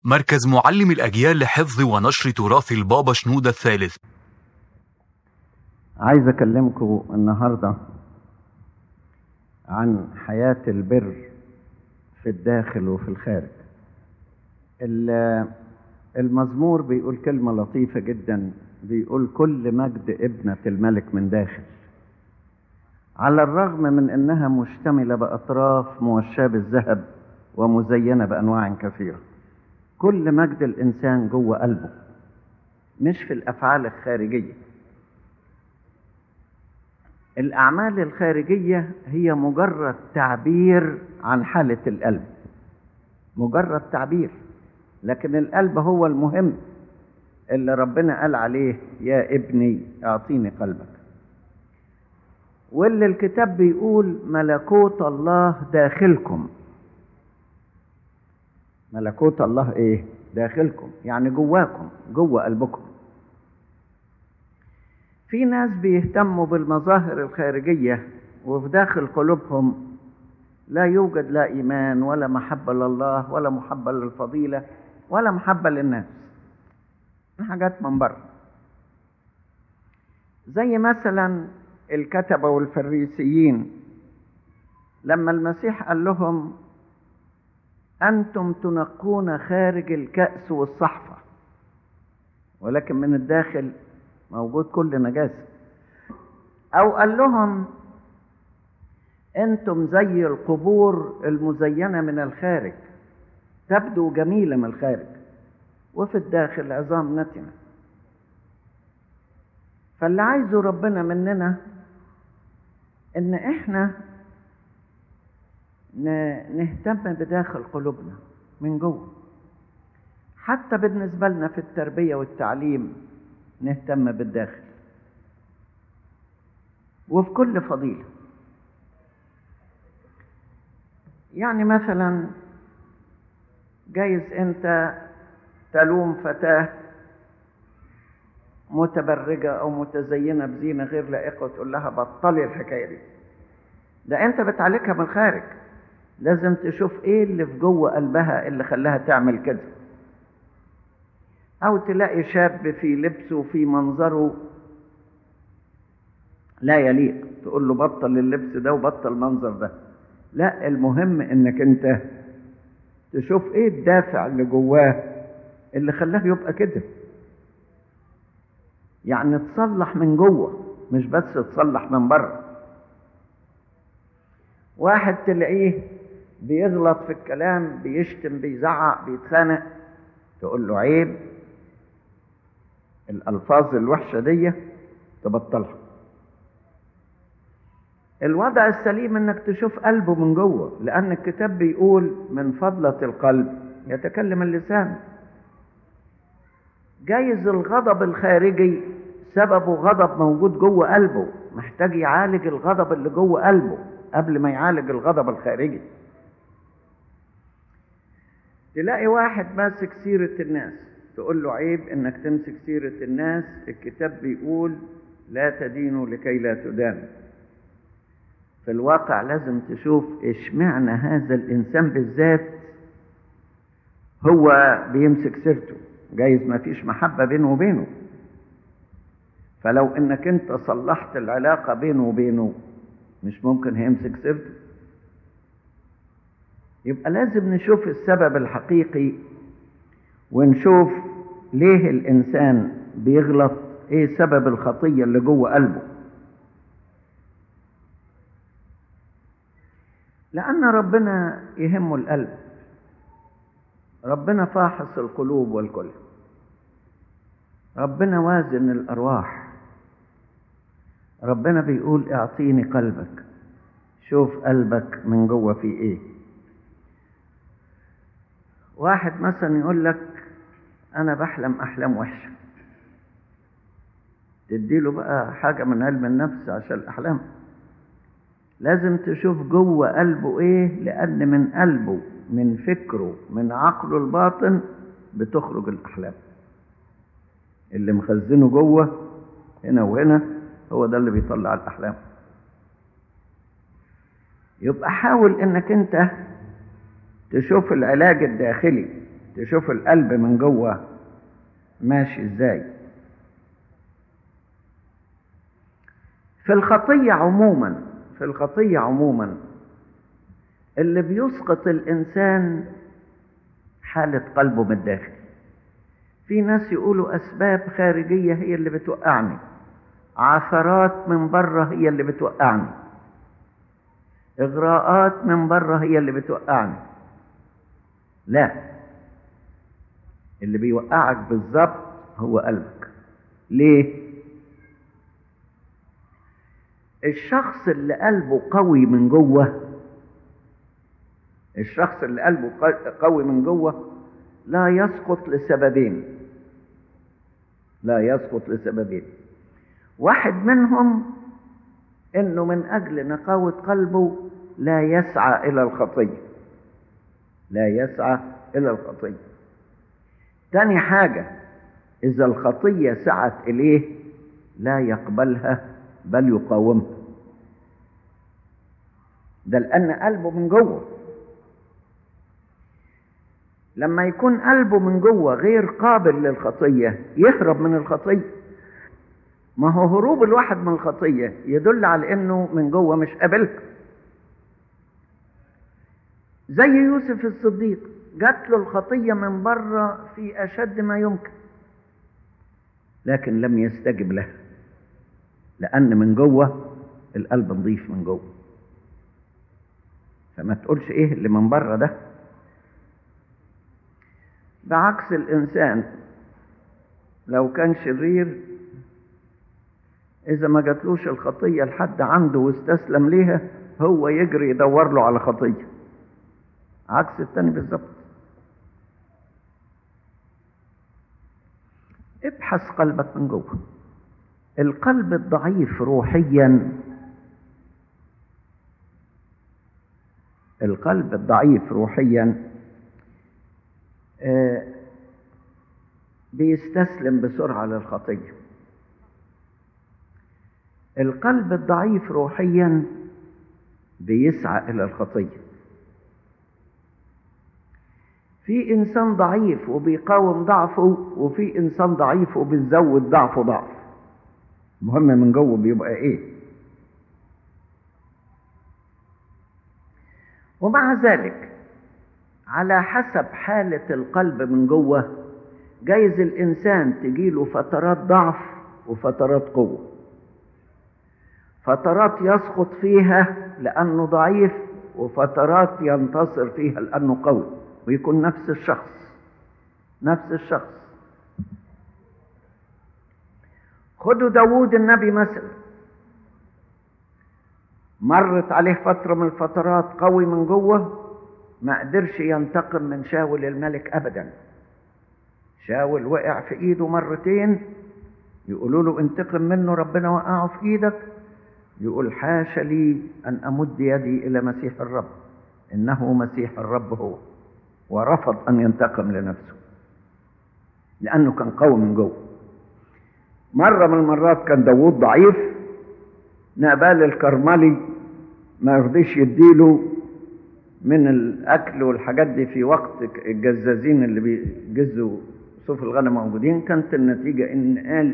مركز معلم الأجيال لحفظ ونشر تراث البابا شنودة الثالث عايز اكلمكم النهارده عن حياة البر في الداخل وفي الخارج ال- المزمور بيقول كلمة لطيفة جدا بيقول كل مجد ابنة الملك من داخل على الرغم من انها مشتملة باطراف موشاة بالذهب ومزينة بانواع كثيرة كل مجد الانسان جوه قلبه مش في الافعال الخارجيه الأعمال الخارجية هي مجرد تعبير عن حالة القلب مجرد تعبير لكن القلب هو المهم اللي ربنا قال عليه يا ابني اعطيني قلبك واللي الكتاب بيقول ملكوت الله داخلكم ملكوت الله ايه داخلكم يعني جواكم جوا قلبكم في ناس بيهتموا بالمظاهر الخارجية وفي داخل قلوبهم لا يوجد لا إيمان ولا محبة لله ولا محبة للفضيلة ولا محبة للناس حاجات من بره زي مثلا الكتبة والفريسيين لما المسيح قال لهم أنتم تنقون خارج الكأس والصحفة ولكن من الداخل موجود كل نجاسة أو قال لهم أنتم زي القبور المزينة من الخارج تبدو جميلة من الخارج وفي الداخل عظام نتنة فاللي عايزه ربنا مننا إن إحنا ن- نهتم بداخل قلوبنا من جوه حتى بالنسبة لنا في التربية والتعليم نهتم بالداخل وفي كل فضيلة يعني مثلا جايز انت تلوم فتاة متبرجة او متزينة بزينة غير لائقة وتقول لها بطلي الحكاية دي ده انت بتعالجها من الخارج لازم تشوف ايه اللي في جوه قلبها اللي خلاها تعمل كده أو تلاقي شاب في لبسه وفي منظره لا يليق تقول له بطل اللبس ده وبطل المنظر ده لا المهم انك انت تشوف ايه الدافع اللي جواه اللي خلاه يبقى كده يعني تصلح من جوه مش بس تصلح من بره واحد تلاقيه بيغلط في الكلام بيشتم بيزعق بيتخانق تقول له عيب الألفاظ الوحشة دي تبطلها الوضع السليم انك تشوف قلبه من جوه لان الكتاب بيقول من فضلة القلب يتكلم اللسان جايز الغضب الخارجي سببه غضب موجود جوه قلبه محتاج يعالج الغضب اللي جوه قلبه قبل ما يعالج الغضب الخارجي تلاقي واحد ماسك سيرة الناس تقول له عيب انك تمسك سيرة الناس الكتاب بيقول لا تدينوا لكي لا تدانوا في الواقع لازم تشوف اشمعنى هذا الانسان بالذات هو بيمسك سيرته جايز ما فيش محبة بينه وبينه فلو انك انت صلحت العلاقة بينه وبينه مش ممكن هيمسك سيرته يبقى لازم نشوف السبب الحقيقي ونشوف ليه الإنسان بيغلط إيه سبب الخطية اللي جوه قلبه لأن ربنا يهمه القلب ربنا فاحص القلوب والكل ربنا وازن الأرواح ربنا بيقول اعطيني قلبك شوف قلبك من جوه فيه ايه واحد مثلا يقول لك انا بحلم احلام وحشه تديله بقى حاجه من علم النفس عشان الاحلام لازم تشوف جوه قلبه ايه لان من قلبه من فكره من عقله الباطن بتخرج الاحلام اللي مخزنه جوه هنا وهنا هو ده اللي بيطلع الاحلام يبقى حاول انك انت تشوف العلاج الداخلي تشوف القلب من جوه ماشي ازاي في الخطية عموما في الخطية عموما اللي بيسقط الإنسان حالة قلبه من الداخل في ناس يقولوا أسباب خارجية هي اللي بتوقعني عثرات من بره هي اللي بتوقعني إغراءات من بره هي اللي بتوقعني لا اللي بيوقعك بالظبط هو قلبك ليه الشخص اللي قلبه قوي من جوه الشخص اللي قلبه قوي من جوه لا يسقط لسببين لا يسقط لسببين واحد منهم انه من اجل نقاوة قلبه لا يسعى الى الخطية لا يسعى الى الخطية تاني حاجة اذا الخطية سعت اليه لا يقبلها بل يقاومها ده لان قلبه من جوه لما يكون قلبه من جوه غير قابل للخطية يهرب من الخطية ما هو هروب الواحد من الخطية يدل على انه من جوه مش قابلها زي يوسف الصديق جات له الخطية من بره في أشد ما يمكن لكن لم يستجب لها لأن من جوه القلب نضيف من جوه فما تقولش ايه اللي من بره ده بعكس الإنسان لو كان شرير إذا ما جاتلوش الخطية لحد عنده واستسلم ليها هو يجري يدور له على خطية عكس التاني بالظبط ابحث قلبك من جوه القلب الضعيف روحيا القلب الضعيف روحيا آه بيستسلم بسرعة للخطية القلب الضعيف روحيا بيسعى إلى الخطية في إنسان ضعيف وبيقاوم ضعفه وفي إنسان ضعيف وبيزود ضعفه ضعف المهم من جوه بيبقى إيه ومع ذلك على حسب حالة القلب من جوه جايز الإنسان تجيله فترات ضعف وفترات قوة فترات يسقط فيها لأنه ضعيف وفترات ينتصر فيها لأنه قوي ويكون نفس الشخص نفس الشخص خدوا داوود النبي مثلا مرت عليه فترة من الفترات قوي من جوه ما قدرش ينتقم من شاول الملك أبدا شاول وقع في إيده مرتين يقولوا له انتقم منه ربنا وقعه في إيدك يقول حاش لي أن أمد يدي إلى مسيح الرب إنه مسيح الرب هو ورفض أن ينتقم لنفسه لأنه كان قوي من جوه مرة من المرات كان داوود ضعيف نابال الكرملي ما يرضيش يديله من الأكل والحاجات دي في وقت الجزازين اللي بيجزوا صوف الغنم موجودين كانت النتيجة إن قال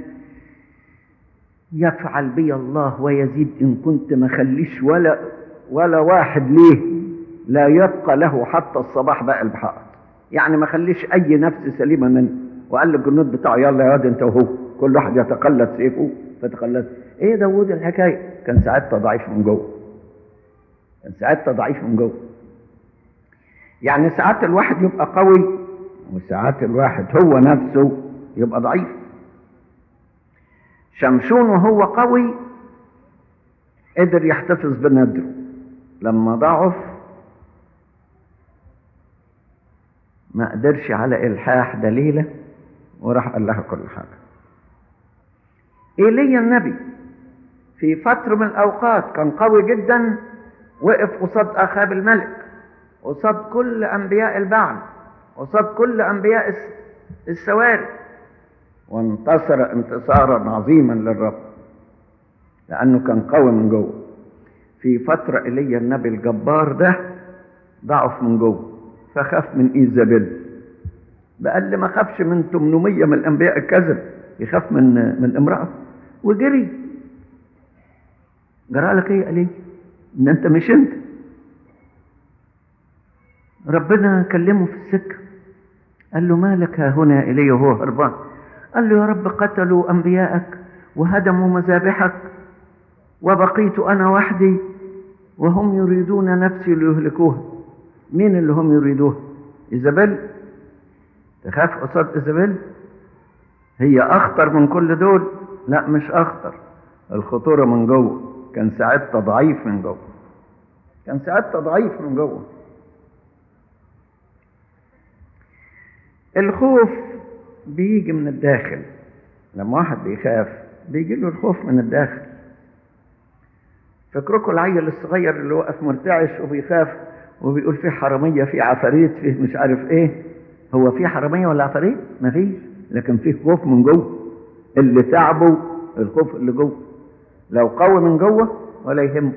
يفعل بي الله ويزيد إن كنت ما خليش ولا ولا واحد ليه لا يبقى له حتى الصباح بقى البحار يعني ما خليش أي نفس سليمة منه وقال للجنود بتاعه يلا يا واد أنت وهو كل واحد يتقلد سيفه فتقلد إيه داوود الحكاية كان ساعتها ضعيف من جوه كان ساعتها ضعيف من جوه يعني ساعات الواحد يبقى قوي وساعات الواحد هو نفسه يبقى ضعيف شمشون وهو قوي قدر يحتفظ بنادره لما ضعف ما قدرش على إلحاح دليلة وراح قال لها كل حاجة إيليا النبي في فترة من الأوقات كان قوي جدا وقف قصاد أخاب الملك قصاد كل أنبياء البعل قصاد كل أنبياء السواري وانتصر انتصارا عظيما للرب لأنه كان قوي من جوه في فترة إيليا النبي الجبار ده ضعف من جوه فخاف من إيزابيل بقى اللي ما خافش من 800 من الانبياء الكذب يخاف من من امراه وجري جرى لك ايه قال ايه ان انت مش انت ربنا كلمه في السكه قال له مالك ها هنا الي وهو هربان قال له يا رب قتلوا انبياءك وهدموا مذابحك وبقيت انا وحدي وهم يريدون نفسي ليهلكوها مين اللي هم يريدوها ايزابيل تخاف قصاد ايزابيل هي اخطر من كل دول لا مش اخطر الخطوره من جوه كان ساعتها ضعيف من جوه كان ساعتها ضعيف من جوه الخوف بيجي من الداخل لما واحد بيخاف بيجي له الخوف من الداخل فاكركم العيل الصغير اللي واقف مرتعش وبيخاف وبيقول في حرامية في عفاريت في مش عارف ايه هو في حرامية ولا عفاريت مفيش لكن في خوف من جوه اللي تعبه الخوف اللي جوه لو قوي من جوه ولا يهمه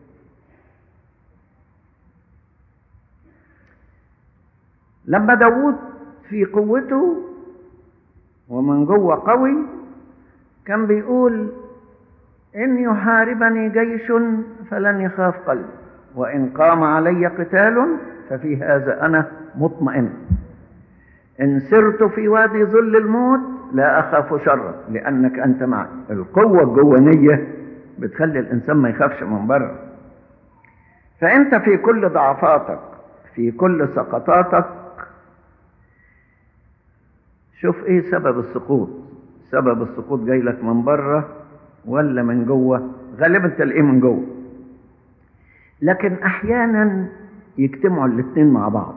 لما داوود في قوته ومن جوه قوي كان بيقول إن يحاربني جيش فلن يخاف قلبي وإن قام علي قتال ففي هذا أنا مطمئن إن سرت في وادي ظل الموت لا أخاف شرا لأنك أنت معي القوة الجوانية بتخلي الإنسان ما يخافش من بره فأنت في كل ضعفاتك في كل سقطاتك شوف ايه سبب السقوط سبب السقوط جاي لك من بره ولا من جوه غالبا تلاقيه من جوه لكن احيانا يجتمعوا الاثنين مع بعض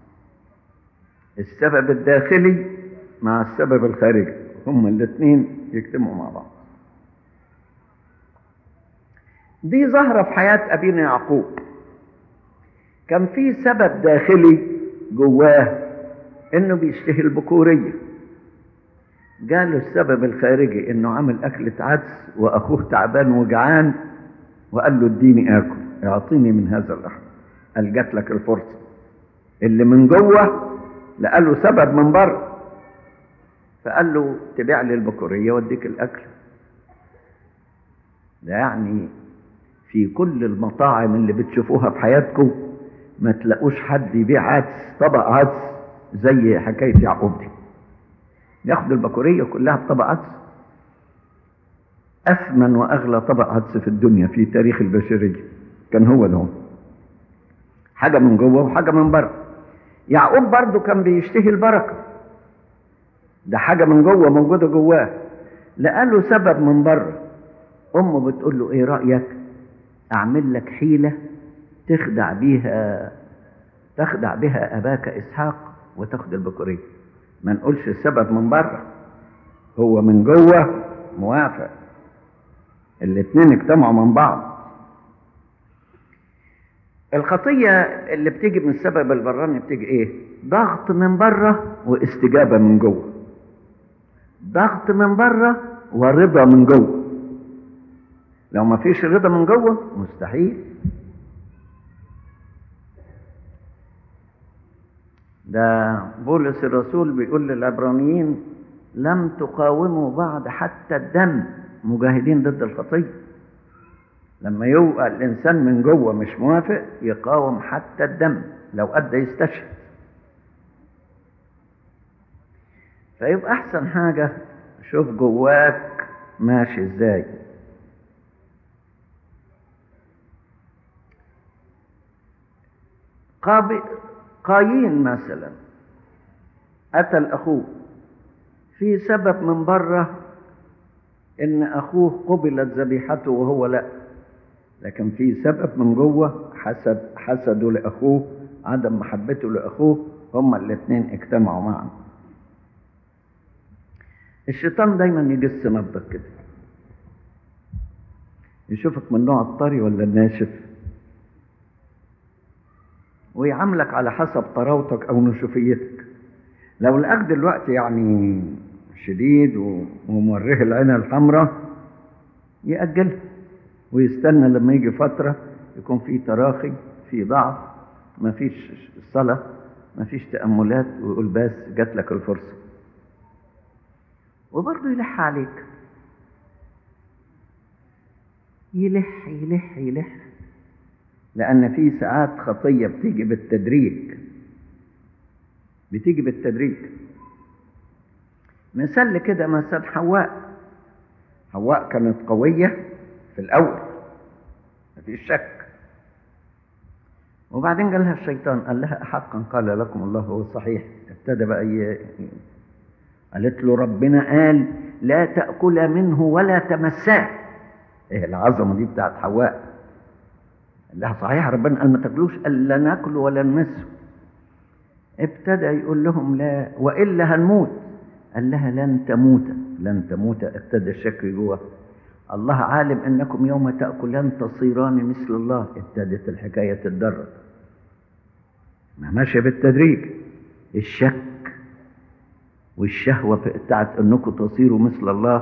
السبب الداخلي مع السبب الخارجي هما الاثنين يجتمعوا مع بعض دي ظاهرة في حياة أبينا يعقوب كان في سبب داخلي جواه إنه بيشتهي البكورية جاله السبب الخارجي إنه عمل أكلة عدس وأخوه تعبان وجعان وقال له اديني آكل اعطيني من هذا اللحم قال جات لك الفرصة اللي من جوه لقى له سبب من بره فقال له تبيع لي البكورية واديك الأكل ده يعني في كل المطاعم اللي بتشوفوها في حياتكم ما تلاقوش حد يبيع عدس طبق عدس زي حكاية يعقوب دي ياخد البكورية كلها بطبق عدس أثمن وأغلى طبق عدس في الدنيا في تاريخ البشرية كان هو ده حاجة من جوه وحاجة من بره يعقوب برضه كان بيشتهي البركة ده حاجة من جوه موجودة جواه لقى له سبب من بره أمه بتقول له إيه رأيك أعمل لك حيلة تخدع بيها تخدع بها أباك إسحاق وتاخد البكورية ما نقولش السبب من بره هو من جوه موافق الاتنين اجتمعوا من بعض الخطية اللي بتيجي من السبب البراني بتيجي ايه ضغط من بره واستجابة من جوه ضغط من بره ورضا من جوه لو ما فيش رضا من جوه مستحيل ده بولس الرسول بيقول للعبرانيين لم تقاوموا بعد حتى الدم مجاهدين ضد الخطيه لما يبقى الانسان من جوه مش موافق يقاوم حتى الدم لو ادى يستشهد فيبقى احسن حاجه شوف جواك ماشي ازاي قاب... قايين مثلا قتل اخوه في سبب من بره ان اخوه قبلت ذبيحته وهو لا لكن في سبب من جوه حسد حسده لاخوه عدم محبته لاخوه هما الاثنين اجتمعوا معا الشيطان دايما يجس نبضك كده يشوفك من نوع الطري ولا الناشف ويعاملك على حسب طراوتك او نشوفيتك لو لقاك دلوقتي يعني شديد وموره العين الحمراء يأجلها ويستنى لما يجي فترة يكون في تراخي في ضعف ما فيش الصلاة مفيش تأملات ويقول بس جات لك الفرصة وبرضه يلح عليك يلح يلح يلح لأن في ساعات خطية بتيجي بالتدريج بتيجي بالتدريج مثال كده مثلا حواء حواء كانت قوية في الأول مفيش شك وبعدين قال لها الشيطان قال لها حقا قال لكم الله هو الصحيح ابتدى بقى ي... قالت له ربنا قال لا تأكل منه ولا تمساه ايه العظمة دي بتاعت حواء قال لها صحيح ربنا قال ما تاكلوش قال لا ناكل ولا نمسه ابتدى يقول لهم لا والا هنموت قال لها لن تموت لن تموت ابتدى الشك جوه الله عالم انكم يوم تاكلان تصيران مثل الله ابتدت الحكايه تتدرج ما ماشيه بالتدريج الشك والشهوه بتاعت انكم تصيروا مثل الله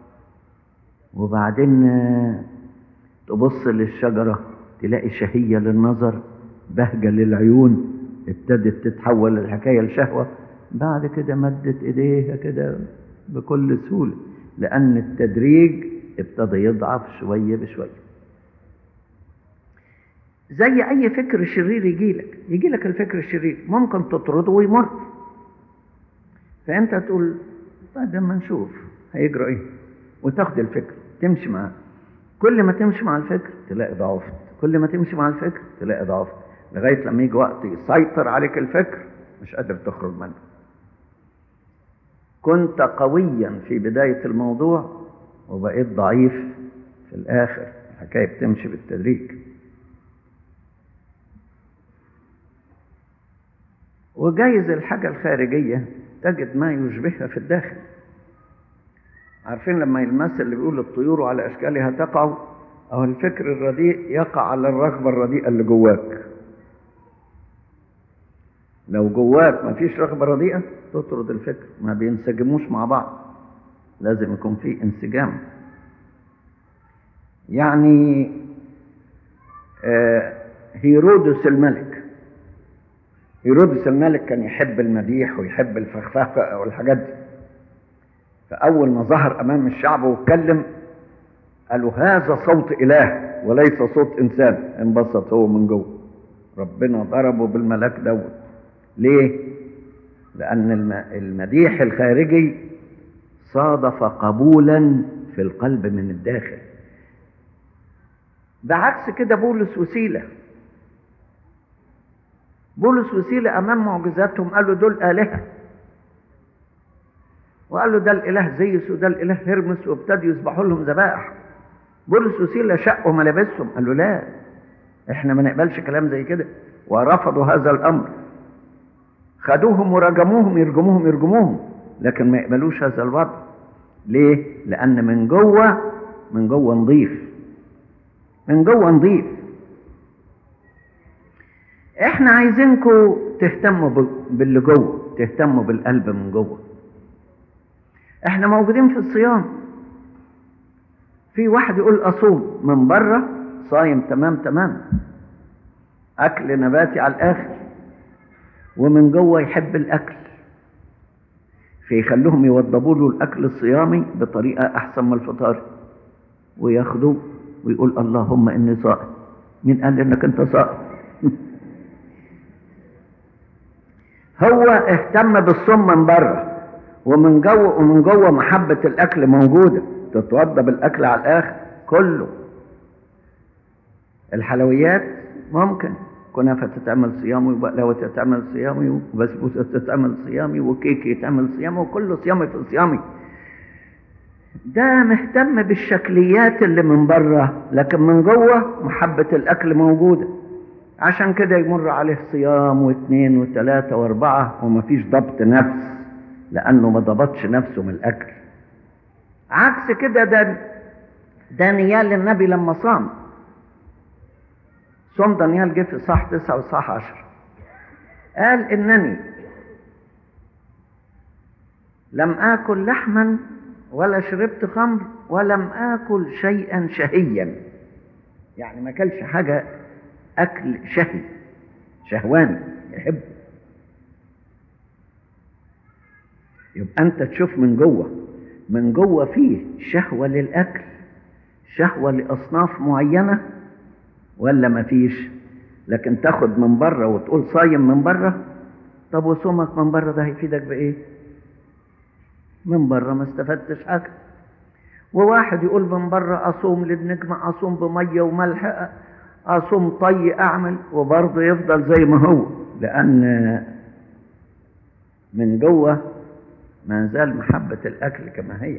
وبعدين تبص للشجره تلاقي شهيه للنظر بهجه للعيون ابتدت تتحول الحكايه لشهوه بعد كده مدت ايديها كده بكل سهوله لان التدريج ابتدى يضعف شويه بشويه زي اي فكر شرير يجي لك يجي لك الفكر الشرير ممكن تطرده ويمر فانت تقول طيب لما نشوف هيجرى ايه وتاخد الفكر تمشي معاه كل ما تمشي مع الفكر تلاقي ضعفت كل ما تمشي مع الفكر تلاقي ضعفت لغايه لما يجي وقت يسيطر عليك الفكر مش قادر تخرج منه كنت قويا في بدايه الموضوع وبقيت ضعيف في الاخر الحكايه بتمشي بالتدريج وجايز الحاجه الخارجيه تجد ما يشبهها في الداخل عارفين لما المثل اللي بيقول الطيور على اشكالها تقع او الفكر الرديء يقع على الرغبه الرديئه اللي جواك لو جواك ما فيش رغبه رديئه تطرد الفكر ما بينسجموش مع بعض لازم يكون في انسجام يعني آه هيرودس الملك هيرودس الملك كان يحب المديح ويحب الفخفخه والحاجات دي فأول ما ظهر أمام الشعب واتكلم قالوا هذا صوت إله وليس صوت إنسان انبسط هو من جوه ربنا ضربه بالملاك دوت ليه؟ لأن المديح الخارجي صادف قبولا في القلب من الداخل بعكس كده بولس وسيلة بولس وسيلة أمام معجزاتهم قالوا دول آلهة وقال له ده الاله زيس وده الاله هرمس وابتدوا يذبحوا لهم ذبائح بولس وسيله شقوا ملابسهم قال له لا احنا ما نقبلش كلام زي كده ورفضوا هذا الامر خدوهم ورجموهم يرجموهم يرجموهم لكن ما يقبلوش هذا الوضع ليه لان من جوه من جوه نظيف من جوه نظيف احنا عايزينكم تهتموا باللي جوه تهتموا بالقلب من جوه احنا موجودين في الصيام في واحد يقول اصوم من بره صايم تمام تمام اكل نباتي على الاخر ومن جوه يحب الاكل فيخلوهم يوضبوا له الاكل الصيامي بطريقه احسن من الفطار وياخدوه ويقول اللهم اني صائم مين قال انك انت صائم هو اهتم بالصوم من بره ومن جوه ومن جوه محبة الأكل موجودة تتوضى بالأكل على الآخر كله الحلويات ممكن كنافة تتعمل صيامي وبقلاوة تتعمل صيامي وبسبوسة تتعمل صيامي وكيك يتعمل صيامي وكله صيامي في صيامي ده مهتم بالشكليات اللي من بره لكن من جوه محبة الأكل موجودة عشان كده يمر عليه صيام واثنين وثلاثة واربعة ومفيش ضبط نفس لأنه ما ضبطش نفسه من الأكل عكس كده ده دانيال النبي لما صام صوم دانيال جه في صح تسعة وصح عشر قال إنني لم آكل لحما ولا شربت خمر ولم آكل شيئا شهيا يعني ما أكلش حاجة أكل شهي شهواني يحب يبقى انت تشوف من جوه من جوه فيه شهوة للأكل شهوة لأصناف معينة ولا مفيش لكن تاخد من بره وتقول صايم من بره طب وصومك من بره ده هيفيدك بإيه من بره ما استفدتش حاجة وواحد يقول من بره أصوم للنجمة أصوم بمية وملح أصوم طي أعمل وبرضه يفضل زي ما هو لأن من جوه ما زال محبة الأكل كما هي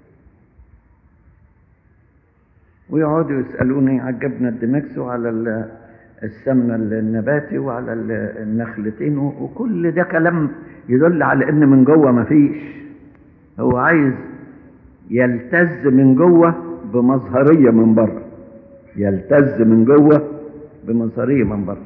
ويقعدوا يسألوني على الجبنة الدمكس وعلى السمنة النباتي وعلى النخلتين وكل ده كلام يدل على إن من جوه ما فيش هو عايز يلتز من جوه بمظهرية من بره يلتز من جوه بمظهرية من بره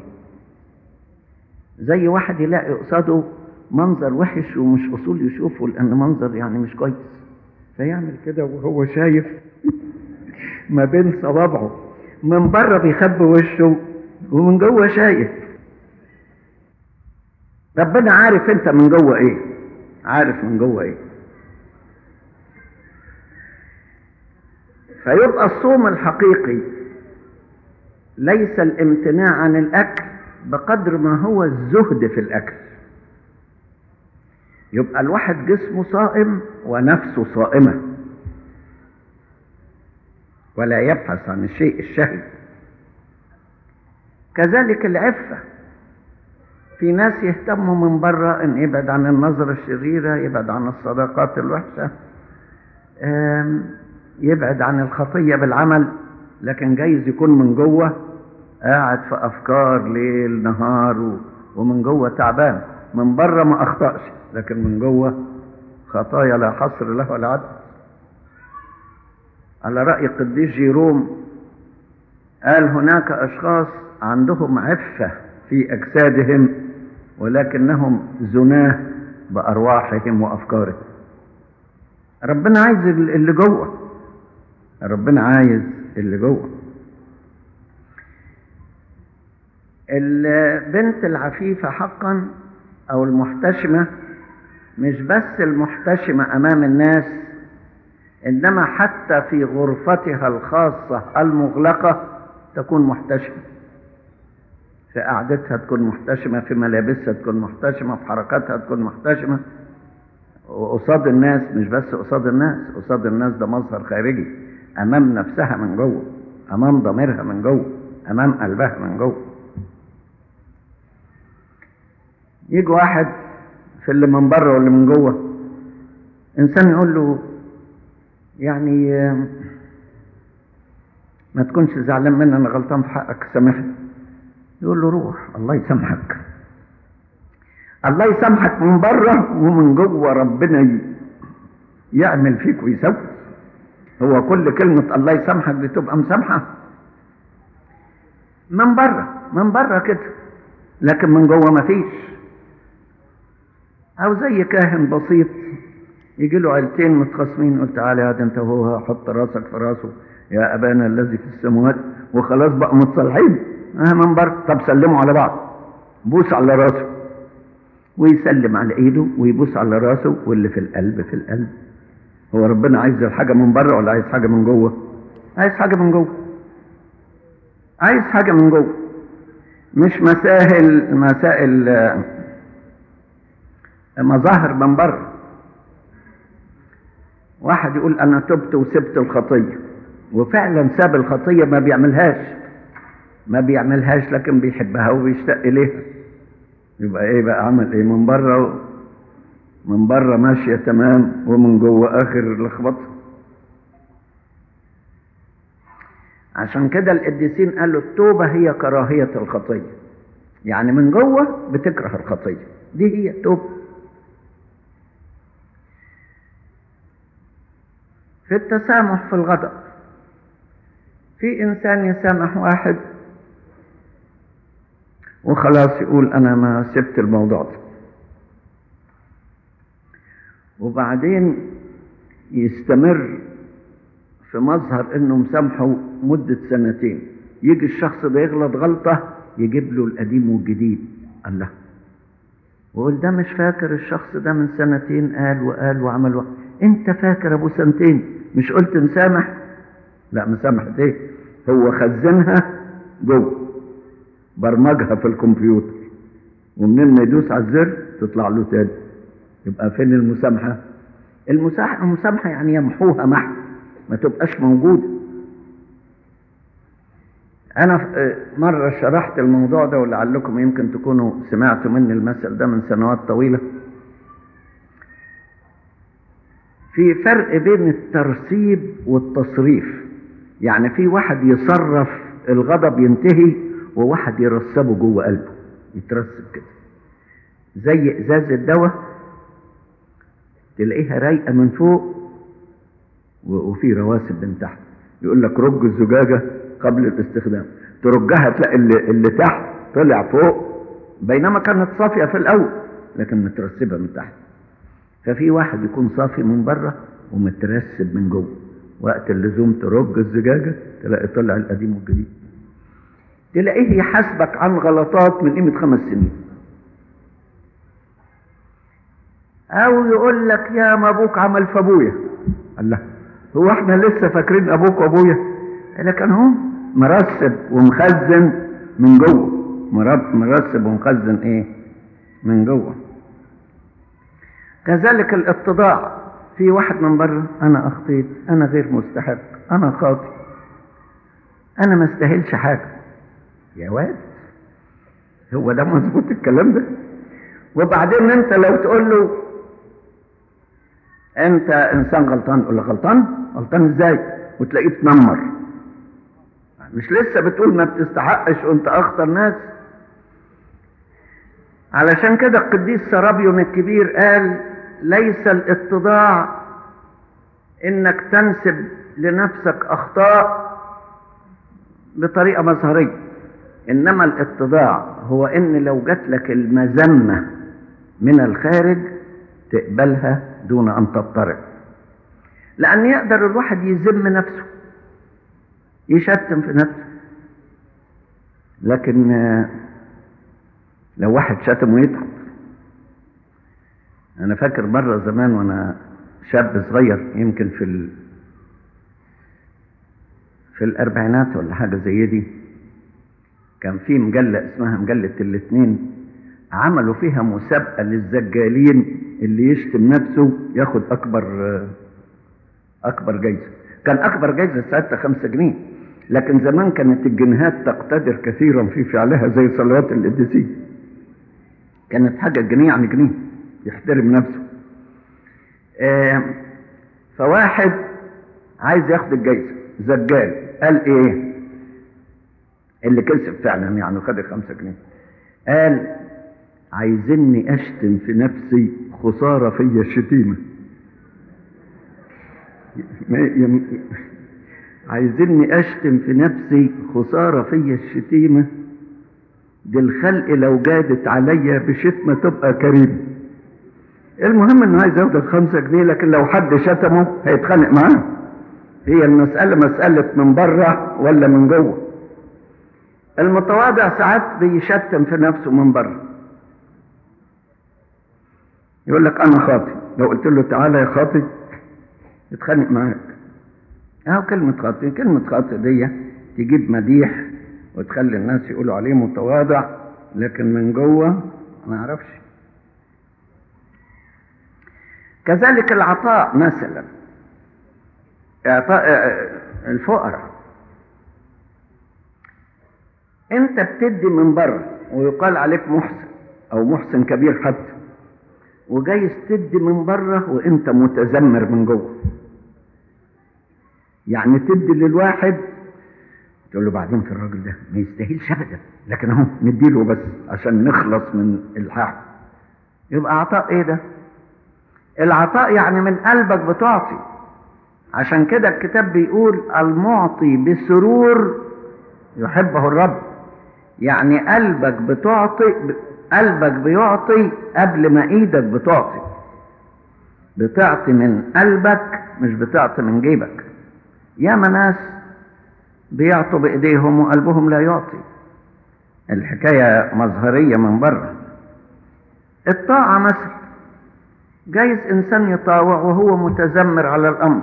زي واحد يلاقي قصاده منظر وحش ومش اصول يشوفه لان منظر يعني مش كويس فيعمل كده وهو شايف ما بين صوابعه من بره بيخبي وشه ومن جوه شايف ربنا عارف انت من جوه ايه عارف من جوه ايه فيبقى الصوم الحقيقي ليس الامتناع عن الاكل بقدر ما هو الزهد في الاكل يبقى الواحد جسمه صائم ونفسه صائمة ولا يبحث عن الشيء الشهي كذلك العفة في ناس يهتموا من بره ان يبعد عن النظرة الشريرة يبعد عن الصداقات الوحشة يبعد عن الخطية بالعمل لكن جايز يكون من جوه قاعد في افكار ليل نهار ومن جوه تعبان من بره ما اخطأش لكن من جوه خطايا لا حصر له ولا عدد على رأي القديس جيروم قال هناك أشخاص عندهم عفة في أجسادهم ولكنهم زناه بأرواحهم وأفكارهم ربنا عايز اللي جوه ربنا عايز اللي جوه البنت العفيفة حقا أو المحتشمة مش بس المحتشمة أمام الناس إنما حتى في غرفتها الخاصة المغلقة تكون محتشمة في قعدتها تكون محتشمة في ملابسها تكون محتشمة في حركاتها تكون محتشمة وقصاد الناس مش بس قصاد الناس قصاد الناس ده مظهر خارجي أمام نفسها من جوه أمام ضميرها من جوه أمام قلبها من جوه يجي واحد في اللي من بره واللي من جوه انسان يقول له يعني ما تكونش زعلان مني انا غلطان في حقك سامحني يقول له روح الله يسامحك الله يسامحك من بره ومن جوه ربنا يعمل فيك ويسوي هو كل كلمة الله يسامحك دي تبقى مسامحة من بره من بره كده لكن من جوه مفيش او زي كاهن بسيط يجي له عيلتين متخاصمين قلت تعالى يا انت وهو حط راسك في راسه يا ابانا الذي في السماوات وخلاص بقى متصالحين اه من بره طب سلموا على بعض بوس على راسه ويسلم على ايده ويبوس على راسه واللي في القلب في القلب هو ربنا عايز الحاجه من بره ولا عايز حاجه من جوه عايز حاجه من جوه عايز حاجه من جوه مش مسائل مسائل مظاهر من بره واحد يقول انا تبت وسبت الخطيه وفعلا ساب الخطيه ما بيعملهاش ما بيعملهاش لكن بيحبها وبيشتاق اليها يبقى ايه بقى عمل ايه من بره من بره ماشيه تمام ومن جوه اخر لخبطه عشان كده القديسين قالوا التوبه هي كراهيه الخطيه يعني من جوه بتكره الخطيه دي هي التوبه في التسامح في الغضب في انسان يسامح واحد وخلاص يقول انا ما سبت الموضوع ده وبعدين يستمر في مظهر انه مسامحه مدة سنتين يجي الشخص ده يغلط غلطة يجيب له القديم والجديد الله وقول ده مش فاكر الشخص ده من سنتين قال وقال وعمل وقال. انت فاكر ابو سنتين مش قلت مسامح لا مسامح ايه هو خزنها جوه برمجها في الكمبيوتر ومنين ما يدوس على الزر تطلع له تاني يبقى فين المسامحة المسامحة المسامحة يعني يمحوها محو ما تبقاش موجودة أنا مرة شرحت الموضوع ده ولعلكم يمكن تكونوا سمعتوا مني المثل ده من سنوات طويلة في فرق بين الترسيب والتصريف يعني في واحد يصرف الغضب ينتهي وواحد يرسبه جوه قلبه يترسب كده زي ازاز الدواء تلاقيها رايقه من فوق وفي رواسب من تحت يقول لك رج الزجاجه قبل الاستخدام ترجها تلاقي اللي, اللي تحت طلع فوق بينما كانت صافيه في الاول لكن مترسبه من تحت ففي واحد يكون صافي من بره ومترسب من جوه وقت اللزوم ترج الزجاجه تلاقي طلع القديم والجديد تلاقيه يحاسبك عن غلطات من قيمه خمس سنين او يقول لك يا ما ابوك عمل في ابويا الله هو احنا لسه فاكرين ابوك وابويا لكن هو مرسب ومخزن من جوه مرسب ومخزن ايه من جوه كذلك الاتضاع في واحد من بره انا اخطيت انا غير مستحق انا خاطئ انا ما استاهلش حاجه يا واد هو ده مظبوط الكلام ده وبعدين انت لو تقول له انت انسان غلطان يقول لك غلطان غلطان ازاي وتلاقيه تنمر مش لسه بتقول ما بتستحقش وانت اخطر ناس علشان كده القديس سرابيون الكبير قال ليس الاتضاع انك تنسب لنفسك اخطاء بطريقه مظهريه انما الاتضاع هو ان لو جات لك المذمه من الخارج تقبلها دون ان تضطرب لان يقدر الواحد يذم نفسه يشتم في نفسه لكن لو واحد شتم ويتعب انا فاكر مره زمان وانا شاب صغير يمكن في ال... في الاربعينات ولا حاجه زي دي كان في مجله اسمها مجله الاثنين عملوا فيها مسابقه للزجالين اللي يشتم نفسه ياخد اكبر اكبر جايزه كان اكبر جايزه ساعتها خمسة جنيه لكن زمان كانت الجنيهات تقتدر كثيرا في فعلها زي صلوات القديسين كانت حاجه جنيه يعني جنيه يحترم نفسه آه فواحد عايز ياخد الجايزه زجال قال ايه اللي كسب فعلا يعني خد الخمسة جنيه قال عايزني اشتم في نفسي خسارة فيا الشتيمة عايزني اشتم في نفسي خسارة فيا الشتيمة دي الخلق لو جادت عليا بشتمة تبقى كريمة المهم انه عايز ياخد الخمسة جنيه لكن لو حد شتمه هيتخانق معاه هي المسألة مسألة من بره ولا من جوه المتواضع ساعات بيشتم في نفسه من بره يقول لك انا خاطي لو قلت له تعالى يا خاطي يتخانق معاك اهو كلمة خاطي كلمة خاطي دي تجيب مديح وتخلي الناس يقولوا عليه متواضع لكن من جوه ما اعرفش كذلك العطاء مثلا اعطاء الفقراء انت بتدي من بره ويقال عليك محسن او محسن كبير حتى وجايز تدي من بره وانت متذمر من جوه يعني تدي للواحد تقول له بعدين في الراجل ده ما يستاهلش ابدا لكن اهو نديله بس عشان نخلص من الحاح يبقى عطاء ايه ده العطاء يعني من قلبك بتعطي عشان كده الكتاب بيقول المعطي بسرور يحبه الرب يعني قلبك بتعطي قلبك بيعطي قبل ما ايدك بتعطي بتعطي من قلبك مش بتعطي من جيبك ياما ناس بيعطوا بايديهم وقلبهم لا يعطي الحكايه مظهريه من بره الطاعة مثلا جايز إنسان يطاوع وهو متذمر على الأمر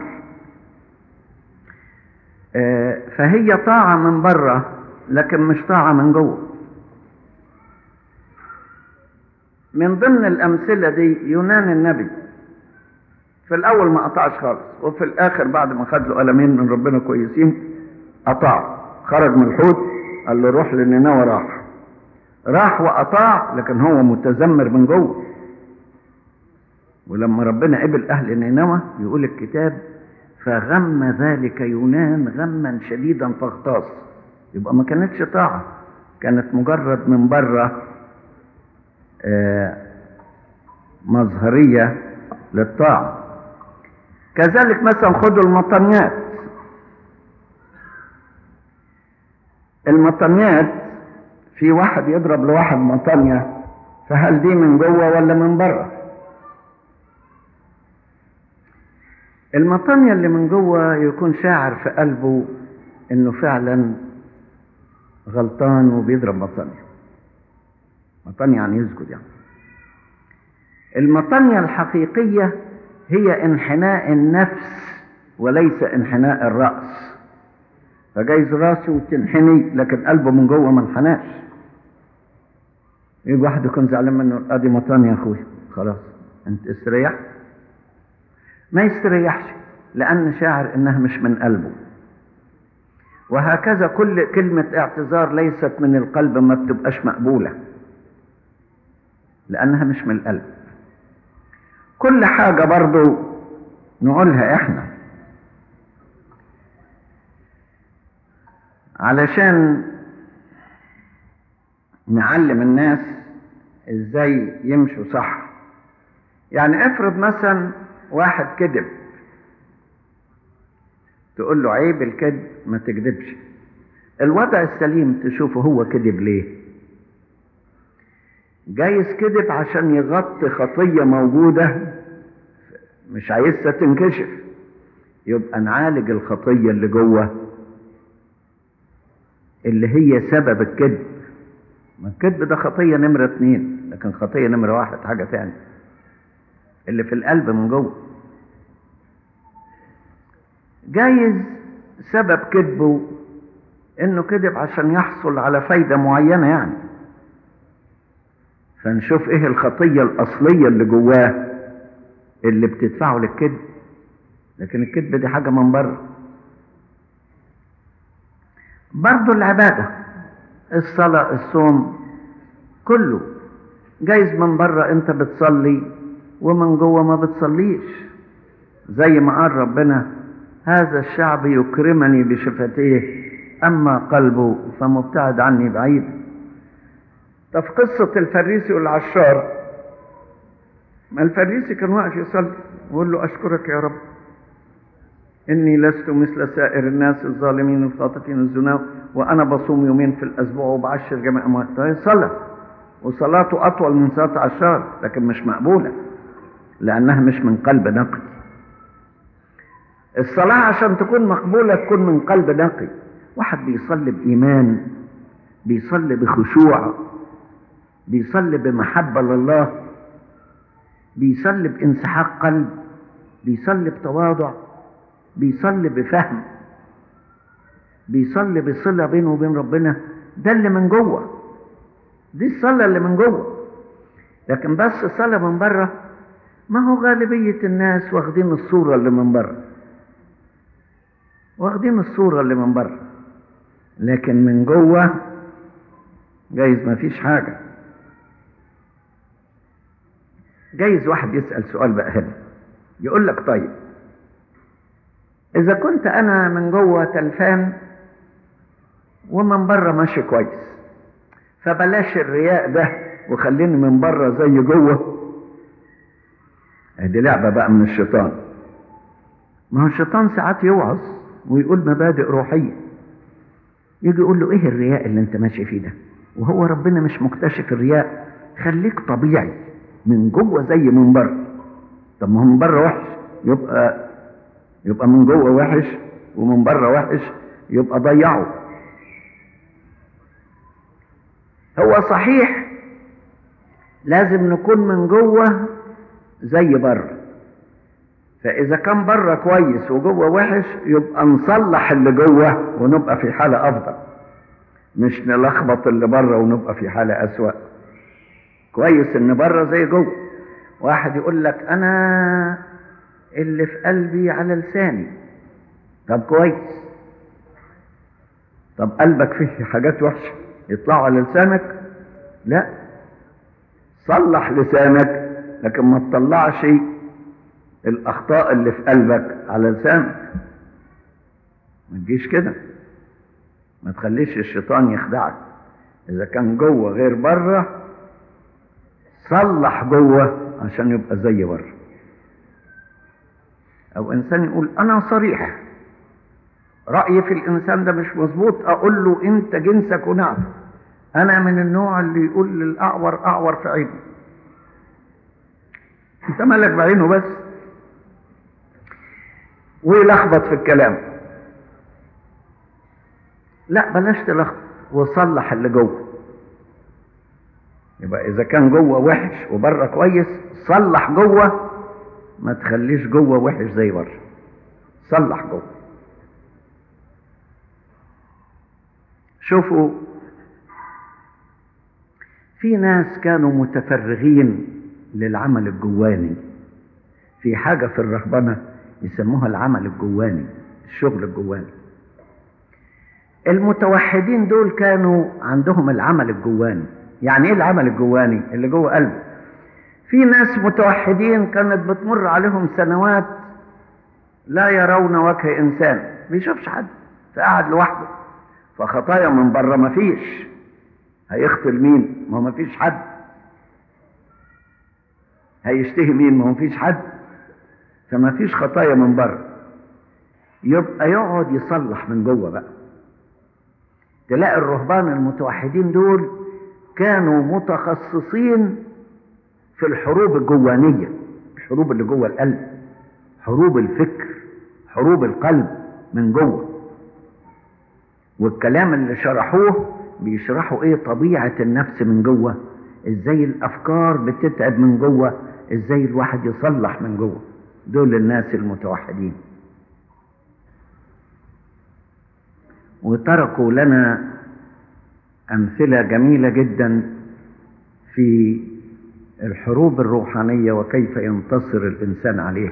آه، فهي طاعة من بره لكن مش طاعة من جوه من ضمن الأمثلة دي يونان النبي في الأول ما قطعش خالص وفي الآخر بعد ما خد له قلمين من ربنا كويسين قطع خرج من الحوت قال له روح لنينوى راح راح وأطاع لكن هو متذمر من جوه ولما ربنا قبل أهل نينوى يقول الكتاب فغم ذلك يونان غما شديدا فاغتاظ يبقى ما كانتش طاعة كانت مجرد من بره آه، مظهرية للطاعة كذلك مثلا خدوا المطنيات المطنيات في واحد يضرب لواحد مطنية فهل دي من جوه ولا من بره المطنية اللي من جوه يكون شاعر في قلبه انه فعلا غلطان وبيضرب مطنية مطنية يعني يسجد يعني المطنية الحقيقية هي انحناء النفس وليس انحناء الرأس فجايز راسه تنحني لكن قلبه من جوه ما انحناش يجي واحد يكون زعلان منه ادي مطاني يا اخويا خلاص انت استريح ما يستريحش لان شاعر انها مش من قلبه وهكذا كل كلمة اعتذار ليست من القلب ما بتبقاش مقبولة لأنها مش من القلب كل حاجة برضو نقولها احنا علشان نعلم الناس ازاي يمشوا صح يعني افرض مثلا واحد كذب تقول له عيب الكذب ما تكذبش الوضع السليم تشوفه هو كذب ليه جايز كذب عشان يغطي خطية موجودة مش عايزها تنكشف يبقى نعالج الخطية اللي جوه اللي هي سبب الكذب ما الكذب ده خطية نمرة اتنين لكن خطية نمرة واحد حاجة تانية اللي في القلب من جوه جايز سبب كذبه انه كذب عشان يحصل على فايدة معينة يعني فنشوف ايه الخطية الاصلية اللي جواه اللي بتدفعه للكذب لكن الكذب دي حاجة من بره برضو العبادة الصلاة الصوم كله جايز من بره انت بتصلي ومن جوه ما بتصليش زي ما قال ربنا هذا الشعب يكرمني بشفتيه اما قلبه فمبتعد عني بعيد طب قصة الفريسي والعشار ما الفريسي كان واقف يصلي ويقول له اشكرك يا رب إني لست مثل سائر الناس الظالمين الخاطفين الزنا وأنا بصوم يومين في الأسبوع وبعشر جميع أموال صلاة وصلاته أطول من صلاة عشار لكن مش مقبولة لأنها مش من قلب نقي الصلاة عشان تكون مقبولة تكون من قلب نقي واحد بيصلي بإيمان بيصلي بخشوع بيصلي بمحبة لله بيصلي بانسحاق قلب بيصلي بتواضع بيصلي بفهم بيصلي بصلة بينه وبين ربنا ده اللي من جوه دي الصلاة اللي من جوه لكن بس الصلاة من بره ما هو غالبية الناس واخدين الصورة اللي من بره واخدين الصورة اللي من بره لكن من جوه جايز ما فيش حاجة جايز واحد يسأل سؤال بقى هنا يقول لك طيب إذا كنت أنا من جوه تلفان ومن بره ماشي كويس فبلاش الرياء ده وخليني من بره زي جوه دي لعبة بقى من الشيطان ما هو الشيطان ساعات يوعظ ويقول مبادئ روحية يجي يقول له ايه الرياء اللي انت ماشي فيه ده وهو ربنا مش مكتشف الرياء خليك طبيعي من جوه زي من بره طب ما هو من بره وحش يبقى يبقى من جوه وحش ومن بره وحش يبقى ضيعه هو صحيح لازم نكون من جوه زي بره فاذا كان بره كويس وجوه وحش يبقى نصلح اللي جوه ونبقى في حاله افضل مش نلخبط اللي بره ونبقى في حاله اسوا كويس ان بره زي جوه واحد يقول لك انا اللي في قلبي على لساني طب كويس طب قلبك فيه حاجات وحشه يطلعوا على لسانك لا صلح لسانك لكن ما تطلعش الاخطاء اللي في قلبك على لسانك ما تجيش كده ما تخليش الشيطان يخدعك اذا كان جوه غير بره صلح جوه عشان يبقى زي بره او انسان يقول انا صريح رايي في الانسان ده مش مظبوط اقول له انت جنسك ونعم انا من النوع اللي يقول للاعور اعور في عينه انت مالك بعينه بس ويلخبط في الكلام لا بلاش تلخبط وصلح اللي جوه يبقى اذا كان جوه وحش وبره كويس صلح جوه ما تخليش جوه وحش زي بره صلح جوه شوفوا في ناس كانوا متفرغين للعمل الجواني في حاجة في الرهبنة يسموها العمل الجواني الشغل الجواني المتوحدين دول كانوا عندهم العمل الجواني يعني ايه العمل الجواني اللي جوه قلبه في ناس متوحدين كانت بتمر عليهم سنوات لا يرون وجه انسان بيشوفش حد فقعد لوحده فخطايا من بره مفيش هيقتل مين ما هو مفيش حد هيشتهي مين ما هو مفيش حد فما فيش خطايا من بره يبقى يقعد يصلح من جوه بقى تلاقي الرهبان المتوحدين دول كانوا متخصصين في الحروب الجوانية الحروب اللي جوه القلب حروب الفكر حروب القلب من جوه والكلام اللي شرحوه بيشرحوا ايه طبيعة النفس من جوه ازاي الافكار بتتعب من جوه ازاي الواحد يصلح من جوه دول الناس المتوحدين وتركوا لنا امثله جميله جدا في الحروب الروحانيه وكيف ينتصر الانسان عليها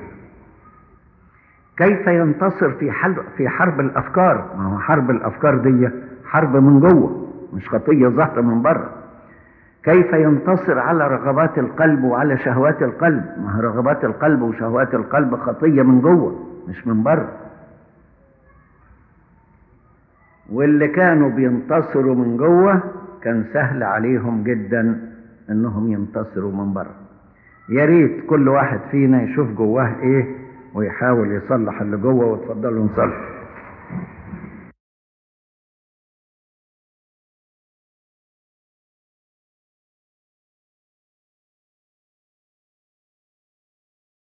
كيف ينتصر في حرب في حرب الافكار ما هو حرب الافكار دي حرب من جوه مش خطيه ظاهره من بره كيف ينتصر على رغبات القلب وعلى شهوات القلب ما هي رغبات القلب وشهوات القلب خطيه من جوه مش من بره واللي كانوا بينتصروا من جوه كان سهل عليهم جدا انهم ينتصروا من بره يا ريت كل واحد فينا يشوف جواه ايه ويحاول يصلح اللي جوه وتفضلوا نصلي